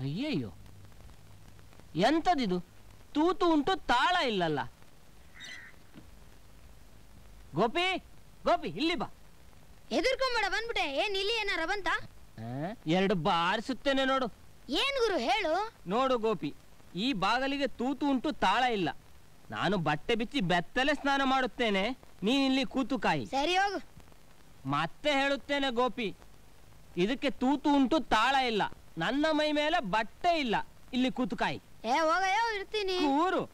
ಅಯ್ಯಯ್ಯೋ ಎಂತದಿದು ತೂತು ಉಂಟು ತಾಳ ಇಲ್ಲಲ್ಲ ಗೋಪಿ ಗೋಪಿ ಇಲ್ಲಿ ಬಾ ಎದುರ್ಕೊಂಬೇಡ ಬಂದ್ಬಿಟ್ಟೆ ಏನ್ ಇಲ್ಲಿ ಏನಾರ ಬಂತ ಆ, ಎರಡು ಬಾರಿಸುತ್ತೇನೆ ನೋಡು ಏನ್ ಗುರು ಹೇಳು ನೋಡು ಗೋಪಿ ಈ ಬಾಗಲಿಗೆ ತೂತು ಉಂಟು ತಾಳ ಇಲ್ಲ ನಾನು ಬಟ್ಟೆ ಬಿಚ್ಚಿ ಬೆತ್ತಲೆ ಸ್ನಾನ ಮಾಡುತ್ತೇನೆ ನೀನಿಲ್ಲಿ ಕೂತು ಕಾಯಿ ಸರಿ ಹೋಗು ಮತ್ತೆ ಹೇಳುತ್ತೇನೆ ಗೋಪಿ ಇದಕ್ಕೆ ತೂತು ಉಂಟು ತಾಳ ಇಲ್ಲ ನನ್ನ ಮೈ ಮೇಲೆ ಬಟ್ಟೆ ಇಲ್ಲ ಇಲ್ಲಿ ಕೂತು ಕಾಯಿ ಏ ಹೋಗಯ್ಯೋ ಇರ್ತೀನಿ ಕೂರು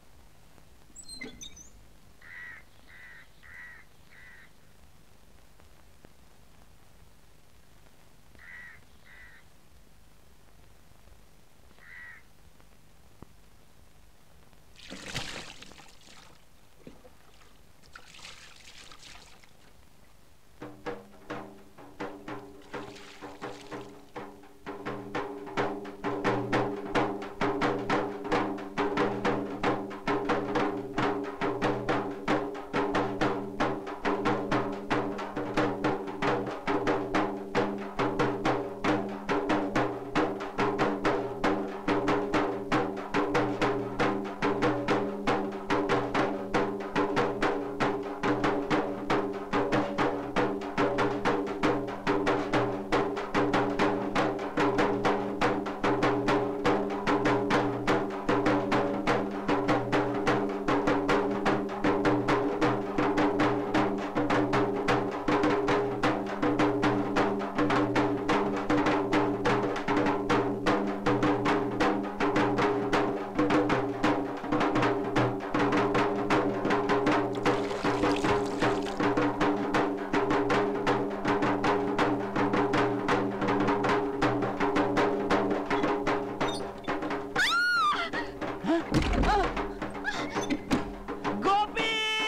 ಗೋಪಿ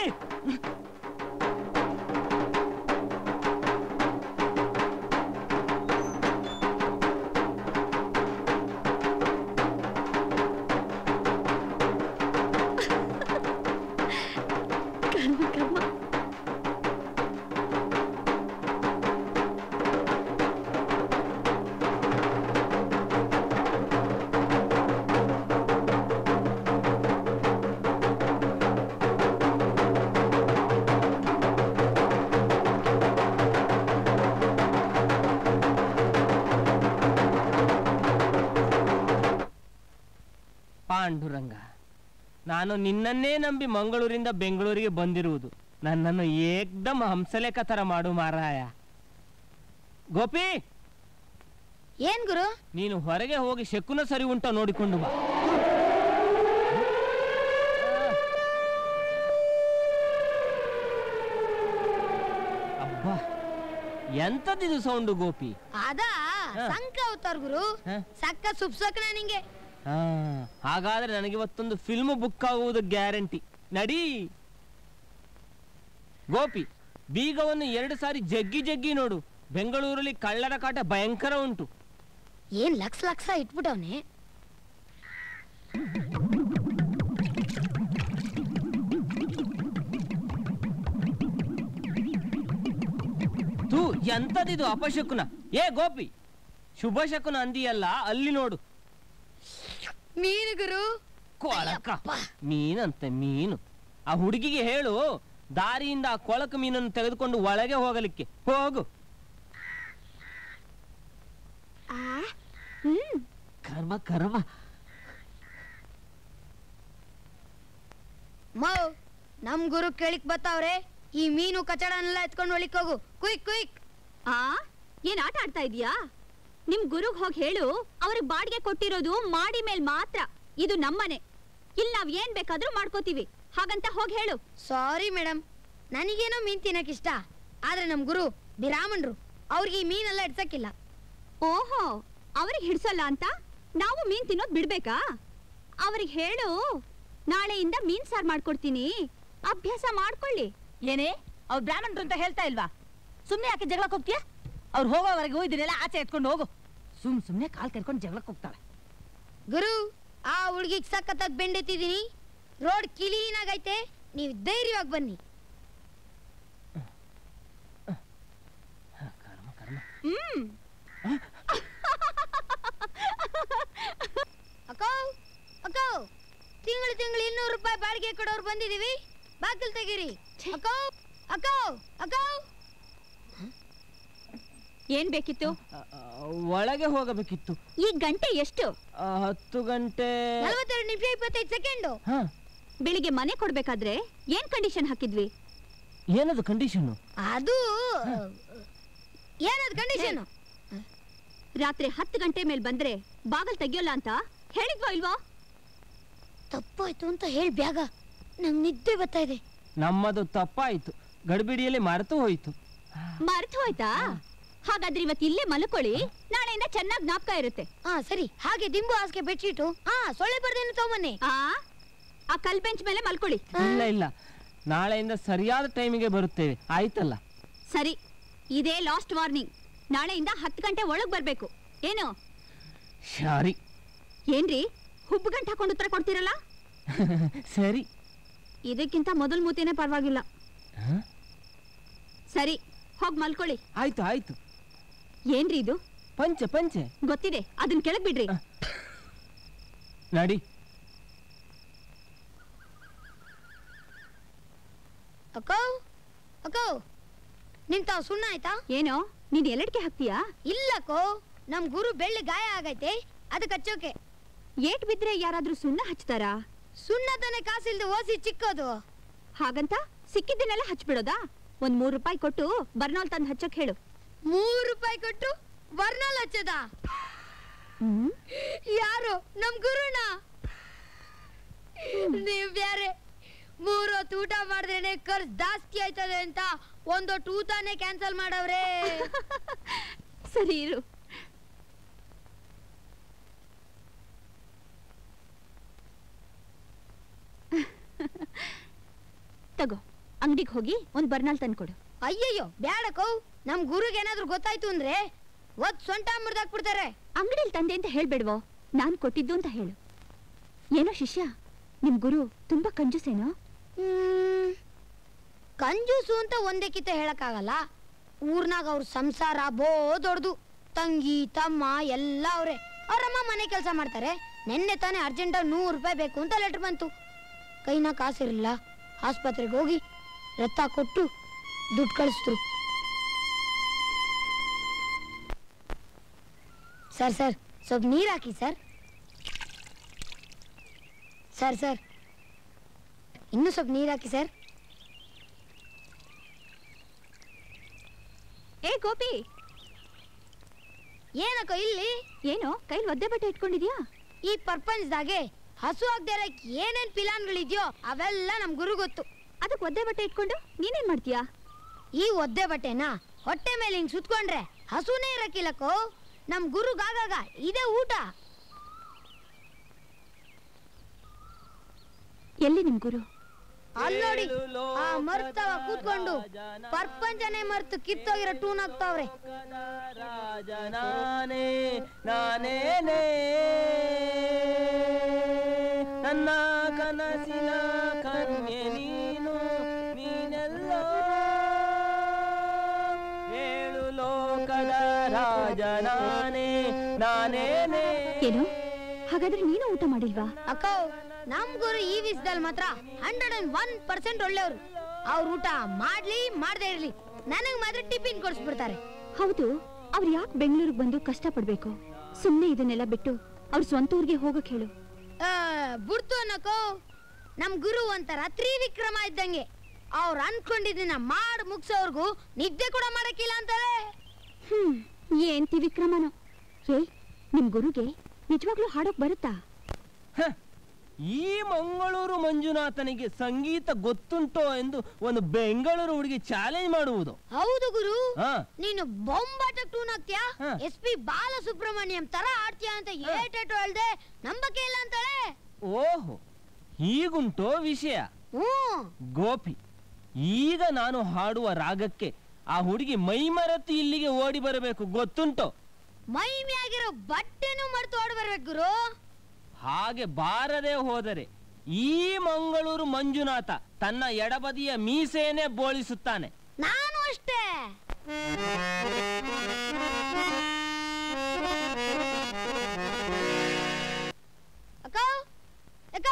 ಪಾಂಡುರಂಗ ನಾನು ನಿನ್ನನ್ನೇ ನಂಬಿ ಮಂಗಳೂರಿಂದ ಬೆಂಗಳೂರಿಗೆ ಬಂದಿರುವುದು ನನ್ನನ್ನು ಏಕ್ದಮ್ ಹಂಸಲೇಖ ತರ ಮಾಡು ಮಾರಾಯ ಗೋಪಿ ಏನ್ ಗುರು ನೀನು ಹೊರಗೆ ಹೋಗಿ ಶಕುನ ಸರಿ ಉಂಟ ನೋಡಿಕೊಂಡು ಬಾ ಅಬ್ಬಾ ಎಂತದಿದು ಸೌಂಡು ಗೋಪಿ ಅದಾ ಹಾ. ಸಂಕ ಅವತಾರ್ ಗುರು ಹಾ? ಸಕ್ಕ ಸುಪ್ಸಕ್ನ ನಿಂಗೆ ಆ, ಹಾಗಾದ್ರೆ ನನಗೆ ಇವತ್ತೊಂದು ಫಿಲ್ಮ್ ಬುಕ್ ಆಗುವುದು ಗ್ಯಾರಂಟಿ ನಡಿ ಗೋಪಿ ಬೀಗವನ್ನು ಎರಡು ಸಾರಿ ಜಗ್ಗಿ ಜಗ್ಗಿ ನೋಡು ಬೆಂಗಳೂರಲ್ಲಿ ಕಳ್ಳರ ಕಾಟ ಭಯಂಕರ ಉಂಟು ಏನ್ ಲಕ್ಷ ಲಕ್ಷ ಇಟ್ಬಿಟ್ಟವ್ನೆ ತೂ ಎಂತದಿದು ಅಪಶಕುನ ಏ ಗೋಪಿ ಶುಭ ಶಕುನ ಅಂದಿಯಲ್ಲ ಅಲ್ಲಿ ನೋಡು ಮೀನು ಗುರು ಕೊಳಕ ಅಯ್ಯಪ್ಪ. ಮೀನಂತೆ ಮೀನು ಆ ಹುಡುಗಿಗೆ ಹೇಳು ದಾರಿಯಿಂದ ಆ ಕೊಳಕ ಮೀನನ್ನು ತೆಗೆದುಕೊಂಡು ಒಳಗೆ ಹೋಗಲಿಕ್ಕೆ ಹೋಗು ಕರ್ಮ ಕರ್ಮ ಮೌ ನಮ್ ಗುರು ಕೇಳಿಕ್ ಬತ್ತಾವ್ರೆ ಈ ಮೀನು ಕಚಡನೆಲ್ಲ ಎತ್ಕೊಂಡು ಒಳಿಕ್ ಹೋಗು ಕ್ವಿಕ್ ಕ್ವಿಕ್ ಆ ಏನ್ ಆಟ ಆಡ್ತಾ ಇದೀಯಾ ನಿಮ್ ಗುರುಗ್ ಹೋಗಿ ಹೇಳು ಅವ್ರಿಗೆ ಬಾಡಿಗೆ ಕೊಟ್ಟಿರೋದು ಮಾಡಿ ಮೇಲ್ ಮಾತ್ರ ಇದು ನಮ್ಮನೆ ಇಲ್ಲಿ ನಾವ್ ಏನ್ ಬೇಕಾದ್ರೂ ಮಾಡ್ಕೋತೀವಿ ಹಾಗಂತ ಹೋಗಿ ಹೇಳು ಸಾರಿ ಮೇಡಮ್ ನನಗೇನೋ ಮೀನ್ ತಿನ್ನಕ್ ಇಷ್ಟ ಆದ್ರೆ ನಮ್ ಗುರು ಬಿರಾಮಣ್ರು ಅವ್ರಿಗೆ ಈ ಮೀನೆಲ್ಲ ಇಡ್ಸಕ್ಕಿಲ್ಲ ಓಹೋ ಅವ್ರಿಗೆ ಹಿಡ್ಸಲ್ಲ ಅಂತ ನಾವು ಮೀನ್ ತಿನ್ನೋದ್ ಬಿಡ್ಬೇಕಾ ಅವ್ರಿಗೆ ಹೇಳು ನಾಳೆಯಿಂದ ಮೀನ್ ಸಾರ್ ಮಾಡ್ಕೊಡ್ತೀನಿ ಅಭ್ಯಾಸ ಮಾಡ್ಕೊಳ್ಳಿ ಏನೇ ಅವ್ರು ಬ್ರಾಹ್ಮಣರು ಅಂತ ಹೇಳ್ತಾ ಇಲ್ವಾ ಸುಮ್ನೆ ಯಾಕೆ ಜಗಳಕ್ಕೆ ಹೋಗ್ತೀಯ ಅವ್ರು ಹೋಗೋವರೆಗೂ ಇದನ್ನೆಲ್ಲ ಆಚೆ ಎತ್ಕೊಂಡು ಹೋಗು ಸುಮ್ ಸುಮ್ನೆ ಕಾಲ್ ಕರ್ಕೊಂಡು ಜಗಳಕ್ಕೆ ಹೋಗ್ತಾಳೆ ಗುರು ಆ ಹುಡ್ಗಿಗ್ ಸಖತ್ತಾಗಿ ಬೆಂಡೆತ್ತಿದೀನಿ ರೋಡ್ ಕ್ಲೀನ್ ಆಗೈತೆ ನೀವು ಧೈರ್ಯವಾಗಿ ಬನ್ನಿ ಕರ್ಮ ಕರ್ಮ ಹ್ಮ್ ಏನ್ ಬೇಕಿತ್ತು ಆ, ಆ, ಒಳಗೆ ಹೋಗಬೇಕಿತ್ತು ಈ ಗಂಟೆ ಎಷ್ಟು ಆ, ಹತ್ತು ಗಂಟೆ ನಲವತ್ತೆರಡು ನಿಮಿಷ ಇಪ್ಪತ್ತೈದು ಸೆಕೆಂಡು ಹಾ ಬೆಳಿಗ್ಗೆ ಮನೆ ಕೊಡ್ಬೇಕಾದ್ರೆ ಏನ್ ಕಂಡೀಷನ್ ಹಾಕಿದ್ವಿ ಏನದು ಕಂಡೀಷನ್ನು ಅದು ಏನದು ಕಂಡೀಷನ್ ರಾತ್ರಿ ಹತ್ತು ಗಂಟೆ ಮೇಲ್ ಬಂದ್ರೆ ಬಾಗಲ್ ತೆಗಿಯೋಲ್ಲ ಅಂತ ಹೇಳಿದ್ವಾ ಇಲ್ವಾ ತಪ್ಪಾಯ್ತು ಅಂತ ಹೇಳಿ ಬ್ಯಾಗ ನಂಗೆ ನಿದ್ದೆ ಬರ್ತಾ ಇದೆ ನಮ್ಮದು ತಪ್ಪಾಯಿತು ಗಡಿಬಿಡಿಯಲ್ಲಿ ಮರೆತು ಹೋಯಿತು ಮರ್ತು ಹೋಯ್ತಾ ಹಾಗಾದ್ರೆ ಇವತ್ತು ಇಲ್ಲೇ ಮಲ್ಕೊಳ್ಳಿ ನಾಳೆಯಿಂದ ಚೆನ್ನಾಗಿ ಜ್ಞಾಪಕ ಇರುತ್ತೆ ಹಾ ಸರಿ ಹಾಗೆ ದಿಂಬು ಹಾಸಿಗೆ ಬೆಡ್ಶೀಟು ಹಾ ಸೊಳ್ಳೆ ಬರ್ದೇನು ತಗೊಂಬನ್ನಿ ಆ ಆ ಕಲ್ ಬೆಂಚ್ ಮೇಲೆ ಮಲ್ಕೊಳ್ಳಿ ಇಲ್ಲ ಇಲ್ಲ ನಾಳೆಯಿಂದ ಸರಿಯಾದ ಟೈಮಿಗೆ ಬರುತ್ತೇವೆ ಆಯ್ತಲ್ಲ ಸರಿ ಇದೇ ಲಾಸ್ಟ್ ವಾರ್ನಿಂಗ್ ನಾಳೆಯಿಂದ ಹತ್ತು ಗಂಟೆ ಒಳಗ್ ಬರ್ಬೇಕು ಏನು ಸರಿ ಏನ್ರಿ ಹುಬ್ಬು ಗಂಟೆ ಹಾಕೊಂಡು ಉತ್ತರ ಕೊಡ್ತೀರಲ್ಲ ಸರಿ ಇದಕ್ಕಿಂತ ಮೊದಲ್ ಮೂತಿನೇ ಪರವಾಗಿಲ್ಲ ಹ? ಸರಿ ಹೋಗ್ ಮಲ್ಕೊಳ್ಳಿ ಆಯ್ತು ಆಯ್ತು ಏನ್ರಿ ಇದು ಪಂಚೆ ಪಂಚೆ ಗೊತ್ತಿದೆ ಅದನ್ನ ಕೆಳಗ್ ಬಿಡ್ರಿ ನಡಿ ಅಕ್ಕೋ ಅಕ್ಕೋ ನಿಂತ ಸುಣ್ಣ ಆಯ್ತಾ ಏನೋ ನೀನ್ ಎಲ್ಲಡಿಕೆ ಹಾಕ್ತೀಯಾ ಇಲ್ಲಕ್ಕೋ ನಮ್ ಗುರು ಬೆಳ್ಳಿ ಗಾಯ ಆಗೈತೆ ಅದಕ್ಕೆ ಹಚ್ಚೋಕೆ ಏಟ್ ಬಿದ್ರೆ ಯಾರಾದ್ರೂ ಸುಣ್ಣ ಹಚ್ತಾರಾ ಸುಣ್ಣ ತಾನೆ ಕಾಸಿಲ್ದೆ ಓಸಿ ಚಿಕ್ಕೋದು ಹಾಗಂತ ಸಿಕ್ಕಿದ್ದನ್ನೆಲ್ಲ ಹಚ್ಬಿಡೋದಾ ಒಂದ್ ಮೂರ್ ರೂಪಾಯಿ ಕೊಟ್ಟು ಬರ್ನಾಲ್ ತಂದ್ ಹಚ್ಚಕ್ ಹೇಳು ಮೂರು ರೂಪಾಯಿ ಕೊಟ್ಟು ವರ್ಣಲ್ ಹಚ್ಚದ ಹ್ಮ್ ಯಾರು ನಮ್ ಗುರುನ ನೀವ್ ಬ್ಯಾರೆ ಮೂರು ಹೊತ್ತು ಊಟ ಮಾಡಿದ್ರೇನೆ ಖರ್ಚು ಜಾಸ್ತಿ ಆಯ್ತದೆ ಅಂತ ಒಂದೊಟ್ಟು ಊಟನೇ ಕ್ಯಾನ್ಸಲ್ ಮಾಡವ್ರೆ ಸರಿ ಇರು ತಗೋ ಅಂಗಡಿಗೆ ಹೋಗಿ ಒಂದ್ ಬರ್ನಾಲ್ ತಂದ್ಕೊಡು ಅಯ್ಯಯ್ಯೋ ಬ್ಯಾಡಕೋ ನಮ್ ಗುರುಗೆ ಏನಾದ್ರೂ ಗೊತ್ತಾಯ್ತು ಅಂದ್ರೆ ಒತ್ ಸೊಂಟ ಮುರಿದಾಕ್ಬಿಡ್ತಾರೆ ಅಂಗಡಿಲಿ ತಂದೆ ಅಂತ ಹೇಳ್ಬೇಡ್ವೋ ನಾನ್ ಕೊಟ್ಟಿದ್ದು ಅಂತ ಹೇಳು ಏನೋ ಶಿಷ್ಯ ನಿಮ್ ಗುರು ತುಂಬಾ ಕಂಜೂಸೇನೋ ಹ್ಮ್, ಕಂಜೂಸು ಅಂತ ಒಂದೇ ಕಿತ್ತ ಹೇಳಕ್ಕಾಗಲ್ಲ ಊರ್ನಾಗ ಅವ್ರ ಸಂಸಾರ ಬೋ ದೊಡ್ದು ತಂಗಿ ತಮ್ಮ ಎಲ್ಲ ಅವ್ರೆ ಅವ್ರಮ್ಮ ಮನೆ ಕೆಲಸ ಮಾಡ್ತಾರೆ ನಿನ್ನೆ ತಾನೇ ಅರ್ಜೆಂಟಾಗಿ ನೂರು ರೂಪಾಯಿ ಬೇಕು ಅಂತ ಲೆಟರ್ ಬಂತು ಕೈನ ಕಾಸಿರಲಿಲ್ಲ ಆಸ್ಪತ್ರೆಗೆ ಹೋಗಿ ರಕ್ತ ಕೊಟ್ಟು ದುಡ್ಡು ಕಳಿಸಿದ್ರು ಸರ್ ಸರ್ ಸ್ವಲ್ಪ ನೀರು ಹಾಕಿ ಸರ್ ಸರ್ ಸರ್ ಇನ್ನೂ ಸ್ವಲ್ಪ ನೀರು ಹಾಕಿ ಸರ್ ಏ ಗೋಪಿ ಏನಕ್ಕೋ ಇಲ್ಲಿ ಏನೋ ಕೈಲಿ ಒದ್ದೆ ಬಟ್ಟೆ ಇಟ್ಕೊಂಡಿದ್ಯಾ ಈ ಪ್ರಪಂಚದಾಗೆ ಹಸು ಆಗದೆ ಇರಕ್ ಏನೇನ್ ಪಿಲಾನ್ಗಳಿದ್ಯೋ ಅವೆಲ್ಲ ನಮ್ ಗುರು ಗೊತ್ತು ಅದಕ್ಕೆ ಒದ್ದೆ ಬಟ್ಟೆ ಇಟ್ಕೊಂಡು ನೀನೇನ್ ಮಾಡ್ತೀಯಾ ಈ ಒದ್ದೆ ಬಟ್ಟೆನ ಹೊಟ್ಟೆ ಮೇಲೆ ಹಿಂಗ್ ಸುತ್ಕೊಂಡ್ರೆ ಹಸುನೇ ಇರಕ್ಕಿಲ್ಲಕ್ಕೋ ನಮ್ ಗುರುಗಾಗಾಗ ಇದೇ ಊಟ ಎಲ್ಲಿ ನಿಮ್ ಗುರು ಅಲ್ಲೋಡಿ ಆ ಮರ್ತವ ಕೂತ್ಕೊಂಡು ಪ್ರಪಂಚನೇ ಮರ್ತು ಕಿತ್ತೋಗಿರೋ ಟೂನ್ ಆಗ್ತಾವ್ರೆ ರಾಜ ನಾನೇ ನಾನೇನೇ ನನ್ನ ಕನಸಿನ ಕನ್ಯೆ ನೀನು ನೀನೆಲ್ಲೋ ಏಳು ಲೋಕದ ರಾಜ ನಾನೇ ನಾನೇನೇ ಏನು ಹಾಗಾದ್ರೆ ನೀನು ಊಟ ಮಾಡಿಲ್ವಾ ಅಕ್ಕ ನಮ್ ಗುರು ಈ ವಿಷಯದಲ್ಲಿ ಮಾತ್ರ ಹಂಡ್ರೆಡ್ ಅಂಡ್ ಒನ್ ಪರ್ಸೆಂಟ್ ಒಳ್ಳೆಯವರು ಅವ್ರ ಊಟ ಮಾಡ್ಲಿ ಮಾಡದೇ ಇರ್ಲಿ ನನಗ್ ಮಾತ್ರ ಟಿಫಿನ್ ಕೊಡಿಸ್ಬಿಡ್ತಾರೆ ಹೌದು ಅವ್ರು ಯಾಕೆ ಬೆಂಗಳೂರಿಗೆ ಬಂದು ಕಷ್ಟ ಪಡ್ಬೇಕು ಸುಮ್ನೆ ಇದನ್ನೆಲ್ಲ ಬಿಟ್ಟು ಅವ್ರ ಸ್ವಂತ ಊರಿಗೆ ಹೋಗಕ್ ಹೇಳು ಆ, ಬಿಡ್ತು ಅನ್ನಕೋ ನಮ್ ಗುರು ಒಂಥರ ತ್ರಿವಿಕ್ರಮ ಇದ್ದಂಗೆ ಅವ್ರು ಅನ್ಕೊಂಡಿದ್ದನ್ನ ಮಾಡ್ ಮುಗ್ಸೋರ್ಗು ನಿದ್ದೆ ಕೂಡ ಮಾಡಕ್ಕಿಲ್ಲ ಅಂತಾರೆ ಹ್ಮ್ ಏನ್ ವಿಕ್ರಮನೋ ಏ ನಿಮ್ ಗುರುಗೆ ನಿಜವಾಗ್ಲೂ ಹಾಡೋಕ್ ಬರುತ್ತಾ ಹ, ಈ ಮಂಗಳೂರು ಮಂಜುನಾಥನಿಗೆ ಸಂಗೀತ ಗೊತ್ತುಂಟೋ ಎಂದು ಒಂದು ಬೆಂಗಳೂರು ಹುಡುಗಿ ಚಾಲೆಂಜ್ ಮಾಡುವುದು ಹೌದು ಗುರು ಹಾ ನೀನು ಬೊಂಬಾಟ ಟೂನ್ ಆಗ್ತೀಯಾ ಹಾ. ಎಸ್ ಪಿ ಬಾಲಸುಬ್ರಹ್ಮಣ್ಯಂ ತರ ಆಡ್ತೀಯಾ ಅಂತ ಏಟೇಟು ಹೇಳ್ದೆ ನಂಬಕ್ಕೆ ಇಲ್ಲ ಅಂತಾಳೆ ಓಹೋ ಹೀಗುಂಟೋ ವಿಷಯ ಹ್ಮ್ ಗೋಪಿ ಈಗ ನಾನು ಹಾಡುವ ರಾಗಕ್ಕೆ ಆ ಹುಡುಗಿ ಮೈಮರೆತು ಇಲ್ಲಿಗೆ ಓಡಿ ಬರಬೇಕು ಗೊತ್ತುಂಟೋ ಮೈ ಮ್ಯಾಗಿರೋ ಬಟ್ಟೆನೂ ಮರ್ತು ಓಡ್ ಬರ್ಬೇಕು ಗುರು ಹಾಗೆ ಬಾರದೆ ಹೋದರೆ ಈ ಮಂಗಳೂರು ಮಂಜುನಾಥ ತನ್ನ ಎಡಬದಿಯ ಮೀಸೆಯನ್ನೇ ಬೋಳಿಸುತ್ತಾನೆ ನಾನು ಅಷ್ಟೇ ಅಕ್ಕ ಅಕ್ಕ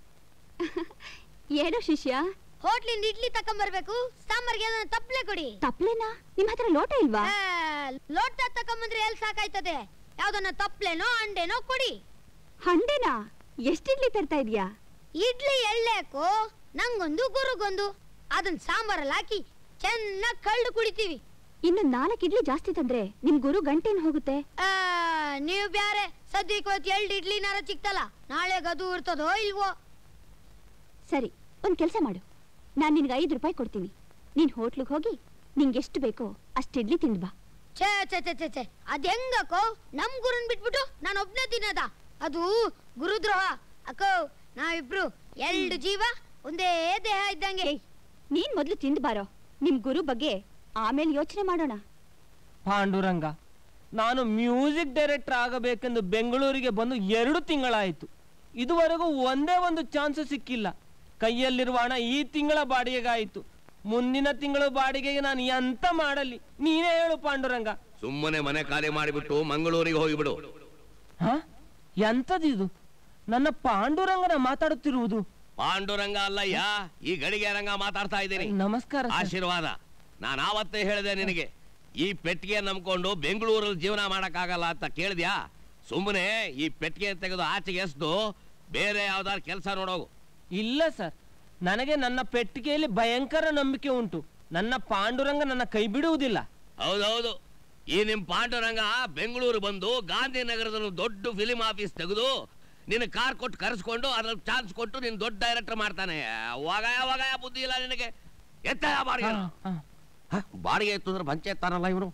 ಏನೋ ಶಿಷ್ಯ ಹೋಟ್ಲಿಂದ ಇಡ್ಲಿ ತಕೊಂಬರ್ಬೇಕು ಸಾಂಬಾರ್ಗೆ ಏನಾದ್ರು ತಪ್ಪಲೆ ಕೊಡಿ ತಪ್ಲೇನಾ ನಿಮ್ ಹತ್ರ ಲೋಟ ಇಲ್ವಾ ಆ, ಲೋಟ ತಕೊಂಬಂದ್ರೆ ಎಲ್ಲಿ ಸಾಕಾಯ್ತದೆ ಯಾವ್ದನ್ನ ತಪ್ಲೇನೋ ಅಂಡೇನೋ ಕೊಡಿ ಹಂಡೆನಾ ಎಷ್ಟು ಇಡ್ಲಿ ತರ್ತಾ ಇದೀಯಾ ಇಡ್ಲಿ ಎಳ್ಳೇಕು ನಂಗೊಂದು ಗುರುಗೊಂದು ಅದನ್ನ ಸಾಂಬಾರಲ್ಲಿ ಹಾಕಿ ಚೆನ್ನಾಗಿ ಕಳ್ಳು ಕುಡಿತೀವಿ ಇನ್ನು ನಾಲ್ಕು ಇಡ್ಲಿ ಜಾಸ್ತಿ ತಂದ್ರೆ ನಿಮ್ ಗುರು ಗಂಟೇನ್ ಹೋಗುತ್ತೆ ಆ, ನೀವು ಬ್ಯಾರೆ ಸದ್ಯಕ್ಕೆ ಇವತ್ತು ಎರಡು ಇಡ್ಲಿನಾರ ಸಿಕ್ತಲ್ಲ ನಾಳೆ ಗದು ಇರ್ತದೋ ಇಲ್ವೋ ಸರಿ ಒಂದ್ ಕೆಲ್ಸ ಮಾಡು ನಾನ್ ನಿನ್ಗೆ ಐದು ರೂಪಾಯಿ ಕೊಡ್ತೀನಿ ನೀನ್ ಹೋಟ್ಲಿಗೆ ಹೋಗಿ ನಿಂಗೆ ಎಷ್ಟು ಬೇಕೋ ಅಷ್ಟು ಇಡ್ಲಿ ತಿಂದ್ ಬಾ ಛೇ ಛೇ ಛೇ ಛೇ ಛೇ ಅದ್ ಹೆಂಗಕ್ಕೋ ನಮ್ ಗುರುನ್ ಬಿಟ್ಬಿಟ್ಟು ನಾನು ಒಬ್ನೇ ತಿನ್ನದ ಅದು ಗುರುದ್ರೋಹ ಅಕ್ಕೋ ನಾವಿಬ್ರು ಎರಡು ಜೀವ ಒಂದೇ ದೇಹ ಇದ್ದಂಗೆ ಏಯ್ ನೀನ್ ಮೊದ್ಲು ತಿಂದ್ ಬಾರೋ ನಿಮ್ ಗುರು ಬಗ್ಗೆ ಆಮೇಲೆ ಯೋಚನೆ ಮಾಡೋಣ ಪಾಂಡುರಂಗ ನಾನು ಮ್ಯೂಸಿಕ್ ಡೈರೆಕ್ಟರ್ ಆಗಬೇಕೆಂದು ಬೆಂಗಳೂರಿಗೆ ಬಂದು ಎರಡು ತಿಂಗಳಾಯಿತು ಇದುವರೆಗೂ ಒಂದೇ ಒಂದು ಚಾನ್ಸ್ ಸಿಕ್ಕಿಲ್ಲ ಕೈಯಲ್ಲಿರುವ ಹಣ ಈ ತಿಂಗಳ ಬಾಡಿಗೆಗಾಯಿತು ಮುಂದಿನ ತಿಂಗಳ ಬಾಡಿಗೆಗೆ ನಾನು ಎಂತ ಮಾಡಲಿ ನೀನೇ ಹೇಳು ಪಾಂಡುರಂಗ ಸುಮ್ಮನೆ ಮನೆ ಖಾಲಿ ಮಾಡಿಬಿಟ್ಟು ಮಂಗಳೂರಿಗೆ ಹೋಗಿಬಿಡು ಹ ಎಂತದಿದು ನನ್ನ ಪಾಂಡುರಂಗನ ಮಾತಾಡುತ್ತಿರುವುದು ಪಾಂಡುರಂಗ ಅಲ್ಲಯ್ಯ ಈ ಗಡಿಗೆ ರಂಗ ಮಾತಾಡ್ತಾ ಇದ್ದೀನಿ ನಮಸ್ಕಾರ ಸರ್. ಆಶೀರ್ವಾದ ನಾನು ಆವತ್ತೇ ಹೇಳಿದೆ ನಿನಗೆ ಈ ಪೆಟ್ಟಿಗೆ ನಂಬ್ಕೊಂಡು ಬೆಂಗಳೂರಲ್ಲಿ ಜೀವನ ಮಾಡಕ್ಕಾಗಲ್ಲ ಅಂತ ಕೇಳಿದ್ಯಾ ಸುಮ್ಮನೆ ಈ ಪೆಟ್ಟಿಗೆ ತೆಗೆದು ಆಚೆಗೆ ಎಸ್ದು ಬೇರೆ ಯಾವ್ದಾರು ಕೆಲಸ ನೋಡೋಗು ಇಲ್ಲ ಸರ್ ನನಗೆ ನನ್ನ ಪೆಟ್ಟಿಗೆಯಲ್ಲಿ ಭಯಂಕರ ನಂಬಿಕೆ ಉಂಟು ನನ್ನ ಪಾಂಡುರಂಗ ನನ್ನ ಕೈ ಬಿಡುವುದಿಲ್ಲ ಹೌದೌದು ಈ ನಿಮ್ ಪಾಂಡುರಂಗ ಬೆಂಗಳೂರು ಬಂದು ಗಾಂಧಿನಗರದಲ್ಲಿ ಒಂದು ದೊಡ್ಡ ಫಿಲಿಂ ಆಫೀಸ್ ತೆಗೆದು ನಿನ್ನ ಕಾರ್ ಕೊಟ್ಟು ಕರೆಸ್ಕೊಂಡು ಅದ್ರಲ್ಲಿ ಚಾನ್ಸ್ ಕೊಟ್ಟು ನೀನ್ ದೊಡ್ಡ ಡೈರೆಕ್ಟರ್ ಮಾಡ್ತಾನೆ ಅವಾಗ ಯಾವಾಗ ಬುದ್ಧಿ ಇಲ್ಲ ನಿನಗೆ ಎತ್ತ ಬಾಡಿಗೆ ಹ, ಹ. ಹ, ಬಾಡಿಗೆ ಎತ್ತು ಅಂದ್ರೆ ಬಂಚೆ ಎತ್ತಾನಲ್ಲ ಇವನು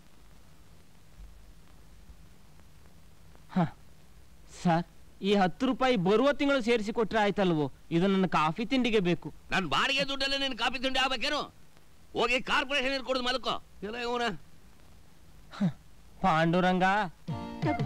ಹ. ಸರ್ ಈ ಹತ್ತು ರೂಪಾಯಿ ಬರುವ ತಿಂಗಳು ಸೇರಿಸಿ ಕೊಟ್ರೆ ಆಯ್ತಲ್ವೋ ಇದು ನನ್ನ ಕಾಫಿ ತಿಂಡಿಗೆ ಬೇಕು ನನ್ ಬಾಡಿಗೆ ದುಡ್ಡಲ್ಲಿ ನಿನ್ ಕಾಫಿ ತಿಂಡಿ ಆಗ್ಬೇಕೇನು ಹೋಗಿ ಕಾರ್ಪೊರೇಷನ್ ಕೊಡುದು ಮಲ್ಕೋ ಇಲ್ಲ ಇವನ ಪಾಂಡುರಂಗ ತಗೋ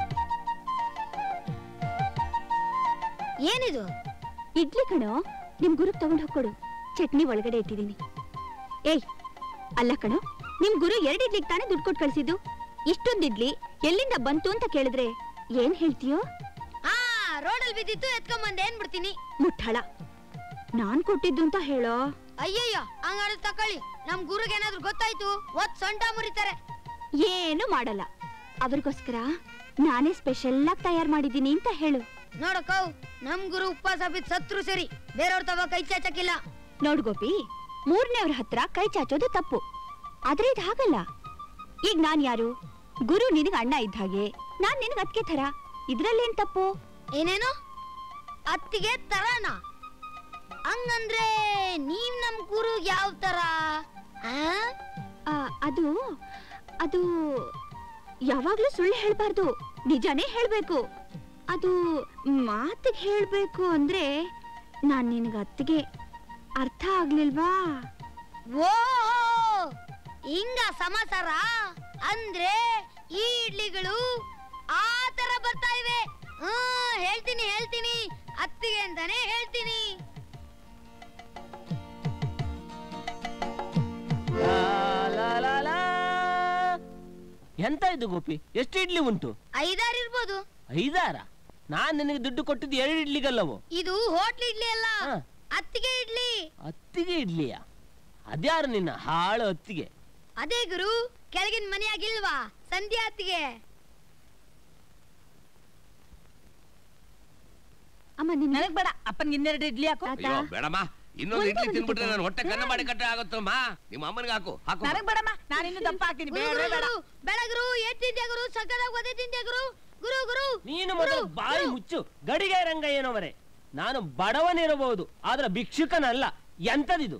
ಏನಿದು ಇಡ್ಲಿ ಕಣೋ ನಿಮ್ ಗುರುಗ್ ತಗೊಂಡ್ ಹೋಗ್ಕೊಡು ಚಟ್ನಿ ಒಳಗಡೆ ಇಟ್ಟಿದ್ದೀನಿ ಏಯ್ ಅಲ್ಲ ಕಣೋ ನಿಮ್ ಗುರು ಎರಡ್ ಇಡ್ಲಿಗ್ ತಾನೇ ದುಡ್ಡು ಕೊಟ್ಟು ಕಳ್ಸಿದ್ದು ಇಷ್ಟೊಂದ್ ಇಡ್ಲಿ ಎಲ್ಲಿಂದ ಬಂತು ಅಂತ ಕೇಳಿದ್ರೆ ಏನ್ ಹೇಳ್ತೀಯೋ ಆ ರೋಡಲ್ಲಿ ಬಿದ್ದಿತ್ತು ಎತ್ಕೊಂಬಂದ್ ಏನ್ ಬಿಡ್ತೀನಿ ಮುಟ್ಟಾಳ ನಾನ್ ಕೊಟ್ಟಿದ್ದು ಅಂತ ಹೇಳೋ ಅಯ್ಯಯ್ಯೋ ಹಂಗಾದ್ರೆ ತಕೊಳ್ಳಿ ನಮ್ ಗುರುಗೆ ಏನಾದ್ರು ಗೊತ್ತಾಯ್ತು ಒತ್ ಸೊಂಟ ಮುರಿತಾರೆ ಏನು ಮಾಡಲ್ಲ ಅವ್ರಿಗೋಸ್ಕರ ನಾನೇ ಸ್ಪೆಷಲ್ ಆಗಿ ತಯಾರು ಮಾಡಿದ್ದೀನಿ ಅಂತ ಹೇಳು ನೋಡಕ್ಕೋ ನಮ್ ಗುರು ಉಪವಾಸ ಬಿದ್ದು ಸತ್ರು ಸರಿ ಬೇರೆಯವ್ರ ತವ ಕೈ ಚಾಚಕ್ಕಿಲ್ಲ ನೋಡ್ ಗೋಪಿ ಮೂರನೇವ್ರ ಹತ್ರ ಕೈ ಚಾಚೋದು ತಪ್ಪು ಆದ್ರೆ ಇದು ಹಾಗಲ್ಲ ಈಗ ನಾನ್ ಯಾರು ಗುರು ನಿನಗ ಅಣ್ಣ ಇದ್ದ ಹಾಗೆ ನಾನ್ ನಿನಗ ಅದಕ್ಕೆ ಥರ ಇದ್ರಲ್ಲೇನ್ ತಪ್ಪು ಏನೇನು ಅತ್ತಿಗೆ ತರನ ಹಂಗಂದ್ರೆ ನೀವ್ ನಮ್ ಗುರು ಯಾವ ತರ ಆ? ಆ, ಅದು ಅದು ಯಾವಾಗ್ಲೂ ಸುಳ್ಳು ಹೇಳ್ಬಾರ್ದು ನಿಜಾನೇ ಹೇಳ್ಬೇಕು ಅದು ಮಾತಿಗೆ ಹೇಳ್ಬೇಕು ಅಂದ್ರೆ ನಾನ್ ನಿನಗ ಅತ್ತಿಗೆ ಅರ್ಥ ಆಗ್ಲಿಲ್ವಾ ಓ ಹಿಂಗ ಸಮಾಚಾರ ಅಂದ್ರೆ ಈ ಇಡ್ಲಿಗಳು ಆ ತರ ಬರ್ತಾ ಇವೆ ಹ್ಮ್ ಹೇಳ್ತೀನಿ ಹೇಳ್ತೀನಿ ಅತ್ತಿಗೆ ಅಂತಾನೆ ಹೇಳ್ತೀನಿ ಲಾ, ಲಾ, ಲಾ, ಲಾ. ಎಂತ ಇದು ಗೋಪಿ ಎಷ್ಟು ಇಡ್ಲಿ ಉಂಟು ಐದಾರು ಇರ್ಬೋದು ಐದಾರ ನಾನ್ ನಿನಗೆ ದುಡ್ಡು ಕೊಟ್ಟಿದ್ದು ಎರಡು ಇಡ್ಲಿಗಲ್ಲವೋ ಇದು ಹೋಟ್ಲ್ ಇಡ್ಲಿ ಅಲ್ಲ ಹಾ. ಅತ್ತಿಗೆ ಇಡ್ಲಿ ಅತ್ತಿಗೆ ಇಡ್ಲಿಯ ಅದ್ಯಾರು ನಿನ್ನ ಹಾಳು ಅತ್ತಿಗೆ ಅದೇ ಗುರು ಕೆಳಗಿನ ಮನೆಯಾಗಿಲ್ವಾ ಸಂಧ್ಯಾ ಅತ್ತಿಗೆ ಅಮ್ಮ ನಿನ್ ನನಗ್ ಬೇಡ ಅಪ್ಪನ್ಗೆ ಇನ್ನೆರಡು ಇಡ್ಲಿ ಹಾಕು ತಾತ ಅಯ್ಯೋ ಬೇಡಮ್ಮ ಇನ್ನೊಂದು ಒಂದೇ ಇಡ್ಲಿ ಒಂದು ತಿನ್ಬಿಟ್ರೆ ತಿಂದು. ನಾನು ಹೊಟ್ಟೆ ಕನ್ನ ಮಾಡಿ ಕಟ್ಟೆ ಆಗುತ್ತಮ್ಮ ನಿಮ್ಮ ಅಮ್ಮನಿಗೆ ಹಾಕು ಹಾಕು ನನಗ್ ಬೇಡಮ್ಮ ನಾನು ಇನ್ನು ದಪ್ಪ ಹಾಕ್ತೀನಿ ಗುರು, ಬೇಡ ಗುರು, ಬೇಡ ಗುರು, ಬೇಡ ಗುರು ಏಟ್ ತಿಂದ್ಯಾ ಗುರು ಸಕ್ಕದಾಗ ಒದೆ ತಿಂದ್ಯಾ ಗುರು ಗುರು ಗುರು ನೀನು ಮೊದಲು ಗುರು, ಬಾಯಿ ಗುರು. ಮುಚ್ಚು ಗಡಿಗೆ ರಂಗಯ್ಯನವರೇ ನಾನು ಬಡವನಿರಬಹುದು ಆದ್ರೆ ಭಿಕ್ಷುಕನಲ್ಲ ಎಂತದಿದು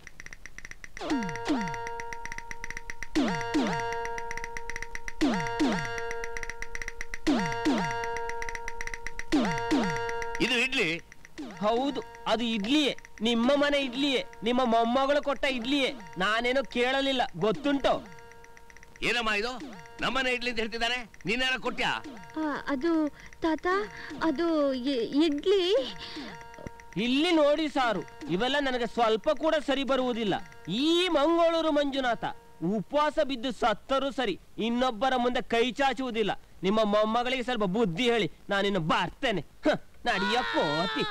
ಇದು ಇಡ್ಲಿ ಹೌದು ಅದು ಇಡ್ಲಿಯೇ ನಿಮ್ಮ ಮನೆ ಇಡ್ಲಿಯೇ ನಿಮ್ಮ ಮೊಮ್ಮಗಳು ಕೊಟ್ಟ ಇಡ್ಲಿಯೇ ನಾನೇನೋ ಕೇಳಲಿಲ್ಲ ಗೊತ್ತುಂಟೋ ಏನಮ್ಮ ಇದು ನಮ್ಮನೆ ಇಡ್ಲಿ ಅಂತ ಹೇಳ್ತಿದ್ದಾರೆ ನೀನೇನ ಕೊಟ್ಯಾ ಆ, ಅದು ತಾತ ಅದು ಇ- ಇಡ್ಲಿ ಇಲ್ಲಿ ನೋಡಿ ಸಾರು ಇವೆಲ್ಲ ನನಗೆ ಸ್ವಲ್ಪ ಕೂಡ ಸರಿ ಬರುವುದಿಲ್ಲ ಈ ಮಂಗಳೂರು ಮಂಜುನಾಥ ಉಪವಾಸ ಬಿದ್ದು ಸತ್ತರೂ ಸರಿ ಇನ್ನೊಬ್ಬರ ಮುಂದೆ ಕೈ ಚಾಚುವುದಿಲ್ಲ ನಿಮ್ಮ ಮೊಮ್ಮಗಳಿಗೆ ಸ್ವಲ್ಪ ಬುದ್ಧಿ ಹೇಳಿ ನಾನಿನ್ನು ಬರ್ತೇನೆ ಹ, ನಡಿಯ ಕೋತಿ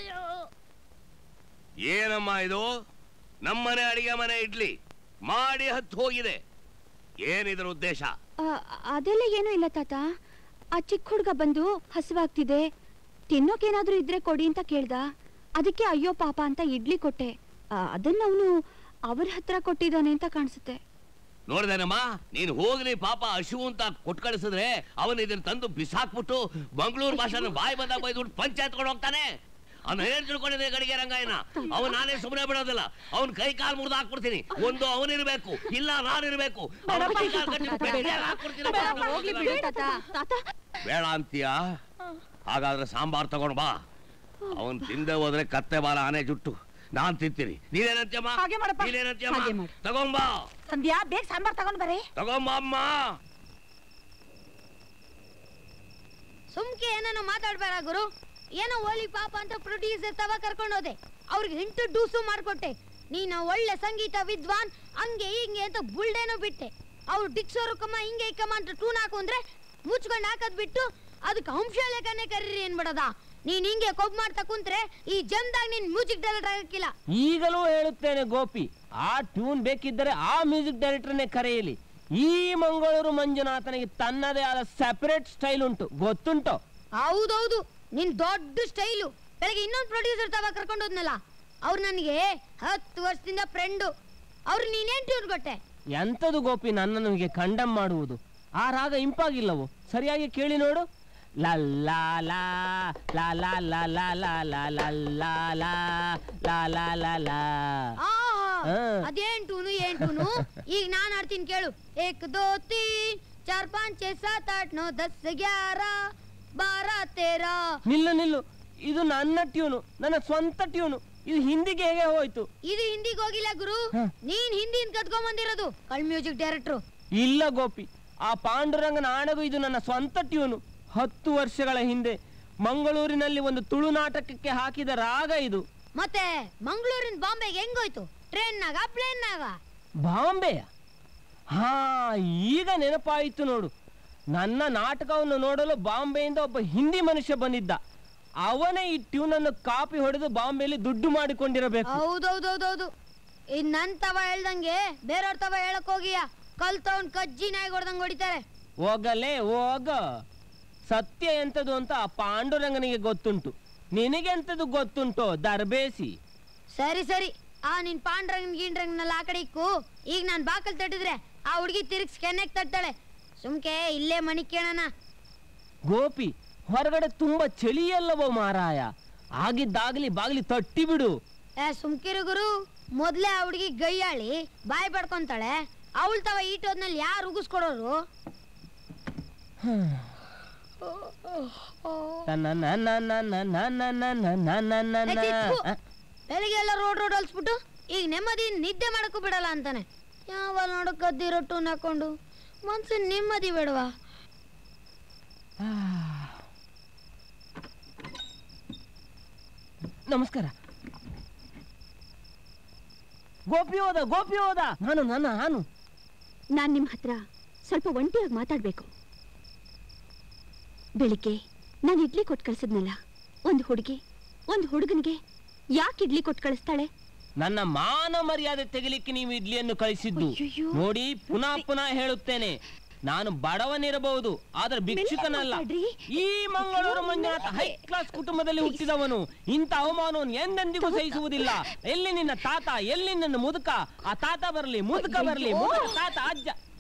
ಏನಮ್ಮ ಇದು ನಮ್ಮನೆ ಅಡಿಗೆ ಮನೆ ಇಡ್ಲಿ ಮಾಡಿ ಹತ್ತು ಹೋಗಿದೆ ಏನಿದ್ರ ಉದ್ದೇಶ ಅದೆಲ್ಲ ಏನೂ ಇಲ್ಲ ತಾತ ಆ ಚಿಕ್ಕ ಹುಡುಗ ಬಂದು ಹಸುವಾಗ್ತಿದೆ ತಿನ್ನೋಕೇನಾದ್ರೂ ಇದ್ರೆ ಕೊಡಿ ಅಂತ ಕೇಳ್ದ ಅದಕ್ಕೆ ಅಯ್ಯೋ ಪಾಪ ಅಂತ ಇಡ್ಲಿ ಕೊಟ್ಟೆ ಆ, ಅದನ್ನ ಅವನು ಅವ್ರ ಹತ್ರ ಕೊಟ್ಟಿದ್ದಾನೆ ಅಂತ ಕಾಣಿಸುತ್ತೆ ನೋಡ್ದೇನಮ್ಮ ನೀನು ಹೋಗ್ಲಿ ಪಾಪ ಹಶು ಅಂತ ಕೊಟ್ಟು ಕಳಿಸಿದ್ರೆ ಅವನು ಇದನ್ನ ತಂದು ಬಿಸಾಕ್ಬಿಟ್ಟು ಮಂಗಳೂರು ಭಾಷೆನ ಬಾಯಿ ಬಂದಾಗ ಬೈದ್ಬಿಟ್ಟು ಪಂಚಾಯತ್ಕೊಂಡು ಹೋಗ್ತಾನೆ ಅವ್ನು ಏನ್ ತಿಳ್ಕೊಂಡಿದೆ ಗಡಿಗೆ ರಂಗಾಯನ ಅವನ್ ನಾನೇ ಸುಮ್ಮನೆ ಬಿಡೋದಿಲ್ಲ ಅವ್ನ್ ಕೈ ಕಾಲು ಮುರಿದು ಹಾಕ್ಬಿಡ್ತೀನಿ ಒಂದು ಅವನಿರ್ಬೇಕು ಇಲ್ಲ ನಾನಿರ್ಬೇಕು ಅವ್ನ ಕೈ ಕಾಲ್ ಕಟ್ಟಿ ಬೆಡ್ಯಾಗ್ ಹಾಕ್ಬಿಡ್ತೀನಿ. ಹೋಗ್ಲಿ ಬಿಡು ತಾತ ತಾತ ಬೇಡ ಅಂತೀಯ ಹಾಗಾದ್ರೆ ಸಾಂಬಾರ್ ತಗೊಂಡ್ ಬಾ ಅವನ್ ತಿಂದೆ ಹೋದ್ರೆ ಕತ್ತೆ ಬಾಲ ಆನೆ ಜುಟ್ಟು ನಾನ್ ತಿಂತೀನಿ ನೀನೇನಂತ್ಯಮ್ಮ ಹಾಗೆ ಮಾಡಪ್ಪ. ನೀನೇನಂತ್ಯಮ್ಮ ಹಾಗೆ ಮಾಡು. ತಗೊಂಬಾ ಸಂಧ್ಯಾ ಬೇಗ ಸಾಂಬಾರ್ ತಗೊಂಡ್ ಬರ್ರಿ ತಗೊಂಬಾ ಅಮ್ಮ ಸುಮ್ಕೆ ಏನೋ ಮಾತಾಡ್ಬೇಡ ಗುರು ಏನೋ ಓಲಿ ಪಾಪ ಅಂತ ಪ್ರೊಡ್ಯೂಸರ್ ತವ ಕರ್ಕೊಂಡು ಹೋದೆ ಅವ್ರಿಗೆ ಹಿಂಟು ಡೂಸು ಮಾಡ್ಕೊಟ್ಟೆ ನೀನು ಒಳ್ಳೆ ಸಂಗೀತ ವಿದ್ವಾನ್ ಹಂಗೆ ಹಿಂಗೆ ಅಂತ ಬುಲ್ಡೇನೋ ಬಿಟ್ಟೆ ಅವ್ರು ಡಿಕ್ಸೋರು ಕಮ್ಮ ಹಿಂಗೆ ಕಮ್ಮ ಅಂತ ಟೂನ್ ಹಾಕು ಅಂದ್ರೆ ಮುಚ್ಕೊಂಡು ಹಾಕೋದ್ ಬಿಟ್ಟು ಅದಕ್ಕೆ ಅಂಶಲೇಖನೆ ಕರೀರಿ ಏನ್ಬಿಡದ ನೀನ್ ಹಿಂಗೆ ಕೊಬ್ಬು ಮಾಡ್ತಾ ಕುಂತ್ರೆ ಈ ಜನ್ದಾಗ ನೀನ್ ಮ್ಯೂಸಿಕ್ ಡೈರೆಕ್ಟರ್ ಆಗಕ್ಕಿಲ್ಲ ಈಗಲೂ ಹೇಳುತ್ತೇನೆ ಗೋಪಿ ಆ ಟ್ಯೂನ್ ಬೇಕಿದ್ದರೆ ಆ ಮ್ಯೂಸಿಕ್ ಡೈರೆಕ್ಟರ್ನೇ ಕರೆಯಲಿ ಈ ಮಂಗಳೂರು ಮಂಜುನಾಥನಿಗೆ ತನ್ನದೇ ಆದ ಸೆಪರೇಟ್ ಸ್ಟೈಲ್ ಉಂಟು ಗೊತ್ತುಂಟು ಹೌದೌದು ನಿನ್ ದೊಡ್ಡ ಸ್ಟೈಲು ಬೆಳಗ್ಗೆ ಇನ್ನೊಂದು ಪ್ರೊಡ್ಯೂಸರ್ ತವ ಕರ್ಕೊಂಡು ಹೋದ್ನಲ್ಲ ಅವ್ರು ನನಗೆ ಹತ್ತು ವರ್ಷದಿಂದ ಫ್ರೆಂಡು ಅವ್ರು ನೀನೇನ್ ಟ್ಯೂನ್ ಕೊಟ್ಟೆ ಎಂಥದು ಗೋಪಿ ನನ್ನನ್ನು ಹೀಗೆ ಕಂಡಮ್ ಮಾಡುವುದು ಆ ರಾಗ ಇಂಪಾಗಿಲ್ಲವು ಸರಿಯಾಗಿ ಕೇಳಿ ನೋಡು ಲಲ್ಲಾ ಲಾ ಲಾ ಲಾ ಲಾ ಲಾ ಲಾ ಲಾ ಲಾ ಲಾ ಲಾ ಲಾ ಲಾ ಲಾ ಲಾ ಆಹಾ, ಹಾ. ಅದೇನ್ ಟೂನು ಏನ್ ಟೂನು ಈಗ ನಾನ್ ಆಡ್ತೀನಿ ಕೇಳು ಏಕ್ ದೋ ತೀನ್ ಚಾರ್ ಪಾಂಚ್ ಛೇ ಸಾತ್ ಆಟ್ ನೋ ದಸ್ ಗ್ಯಾರ ಬಾರ ತೇರ ನಿಲ್ಲು ನಿಲ್ಲು ಇದು ನನ್ನ ಟ್ಯೂನು ನನ್ನ ಸ್ವಂತ ಟ್ಯೂನು ಇದು ಹಿಂದಿಗೆ ಹೇಗೆ ಹೋಯ್ತು ಇದು ಹಿಂದಿಗೆ ಹೋಗಿಲ್ಲ ಗುರು ಹಾ. ನೀನ್ ಹಿಂದಿನ್ ಕತ್ಕೊಂಡ್ ಬಂದಿರೋದು ಕಳ್ ಮ್ಯೂಸಿಕ್ ಡೈರೆಕ್ಟ್ರು ಇಲ್ಲ ಗೋಪಿ ಆ ಪಾಂಡುರಂಗನ ಆಣೆಗೂ ಇದು ನನ್ನ ಸ್ವಂತ ಟ್ಯೂನು ಹತ್ತು ವರ್ಷಗಳ ಹಿಂದೆ ಮಂಗಳೂರಿನಲ್ಲಿ ಒಂದು ತುಳು ನಾಟಕಕ್ಕೆ ಹಾಕಿದ ರಾಗ ಇದು ಮತ್ತೆ ಮಂಗಳೂರಿನ ಬಾಂಬೆಗೆ ಹೆಂಗೋಯ್ತು ಟ್ರೈನ್ನಾಗ ಪ್ಲೇನ್ನಾಗ ಬಾಂಬೆಯ ಹಾ ಈಗ ನೆನಪಾಯಿತು ನೋಡು ನನ್ನ ನಾಟಕವನ್ನು ನೋಡಲು ಬಾಂಬೆಯಿಂದ ಒಬ್ಬ ಹಿಂದಿ ಮನುಷ್ಯ ಬಂದಿದ್ದ ಅವನೇ ಈ ಟ್ಯೂನನ್ನು ಕಾಪಿ ಹೊಡೆದು ಬಾಂಬೆಯಲ್ಲಿ ದುಡ್ಡು ಮಾಡಿಕೊಂಡಿರಬೇಕು ಹೌದೌದೌದೌದು ಇನ್ ನನ್ ತವ ಹೇಳ್ದಂಗೆ ಬೇರೆಯವ್ರ ತವ ಹೇಳಕ್ ಹೋಗಿಯ ಕಲ್ ತಗೊಂಡ್ ಕಜ್ಜಿ ನಾಯಿಗೆ ಹೊಡ್ದಂಗ್ ಹೊಡಿತಾರೆ ಹೋಗಲೇ ಹೋಗ ಸತ್ಯ ಎಂತದು ಅಂತ ಆ ಪಾಂಡುರಂಗನಿಗೆ ಗೊತ್ತುಂಟು ನಿನಗೆಂತದು ಗೊತ್ತುಂಟೋ ದರ್ಬೇಸಿ ಸರಿ ಸರಿ ಆ ನಿನ್ ಪಾಂಡ್ರಂಗ್ ಗೀಂಡ್ರಂಗ್ನೆಲ್ಲ ಆ ಕಡೆ ಇಕ್ಕು ಈಗ ನಾನ್ ಬಾಕಲ್ ತಟ್ಟಿದ್ರೆ ಆ ಹುಡುಗಿ ತಿರುಗ್ಸ್ ಕೆನ್ನೆಗ್ ತಟ್ಟಾಳೆ ಸುಮ್ಕೆ ಇಲ್ಲೇ ಮಣಿ ಕೇಳೋಣ ಗೋಪಿ ಹೊರಗಡೆ ತುಂಬಾ ಚಳಿಯಲ್ಲವೋ ಮಾರಾಯ ಆಗಿದ್ದಾಗ್ಲಿ ಬಾಗ್ಲಿ ತಟ್ಟಿ ಬಿಡು ಏ ಸುಮ್ಕಿರು ಗುರು ಮೊದ್ಲೇ ಆ ಹುಡುಗಿ ಗೈಯಾಳಿ ಬಾಯಿ ಪಡ್ಕೊಂತಾಳೆ ಅವಳ ತವ ಈಟೋದ್ನಲ್ಲಿ ಯಾರು ಉಗಿಸ್ಕೊಡೋರು ಏ, ಚಿಕ್ಕು. ಬೆಳಿಗ್ಗೆ ಎಲ್ಲ ರೋಡ್ ರೋಡ್ ಅಲ್ಸ್ಬಿಟ್ಟು ಈಗ ನೆಮ್ಮದಿ ನಿದ್ದೆ ಮಾಡಕ್ಕೂ ಬಿಡಲ್ಲ ಅಂತಾನೆ ಯಾವಾಗ ನೋಡು ಕದ್ದಿರೋ ಟೂನ್ ಹಾಕೊಂಡು ಮನ್ಸು ನೆಮ್ಮದಿ ಬೇಡವಾ ನಮಸ್ಕಾರ ಗೋಪಿ ಹೋದ ಗೋಪಿ ಹೋದ ನಾನು ನನ್ನ ನಾನು ನಾನ್ ನಿಮ್ ಹತ್ರ ಸ್ವಲ್ಪ ಒಂಟಿಯಾಗಿ ಮಾತಾಡ್ಬೇಕು ಬೆಳಿಗ್ಗೆ ನಾನು ಇಡ್ಲಿ ಕೊಟ್ಟು ಕಳ್ಸಿದ್ನಲ್ಲ ಒಂದು ಹುಡುಗಿ ಒಂದು ಹುಡುಗನಿಗೆ ಯಾಕೆ ಇಡ್ಲಿ ಕೊಟ್ಟು ಕಳಿಸ್ತಾಳೆ ನನ್ನ ಮಾನ ಮರ್ಯಾದೆ ತೆಗಿಲಿಕ್ಕೆ ನೀವು ಇಡ್ಲಿಯನ್ನು ಕಳಿಸಿದ್ದು ಅಯ್ಯಯ್ಯೋ. ನೋಡಿ ಪುನಃ ಪುನಃ ಹೇಳುತ್ತೇನೆ ನಾನು ಬಡವನಿರಬಹುದು ಆದ್ರೆ ಭಿಕ್ಷುಕನಲ್ಲ ಮಾತಾಡ್ರಿ. ಈ ಮಂಗಳೂರು ಮಂಜುನಾಥ ಹೈ ಕ್ಲಾಸ್ ಕುಟುಂಬದಲ್ಲಿ ಹುಟ್ಟಿದವನು ಇಂಥ ಅವಮಾನವನ್ನು ಎಂದೆಂದಿಗೂ ಸಹಿಸುವುದಿಲ್ಲ ಎಲ್ಲಿ ನಿನ್ನ ತಾತ ಎಲ್ಲಿ ನನ್ನ ಮುದುಕ ಆ ತಾತ ಬರಲಿ ಮುದುಕ ಬರಲಿ ಮುದುಕ ತಾತ ಅಜ್ಜ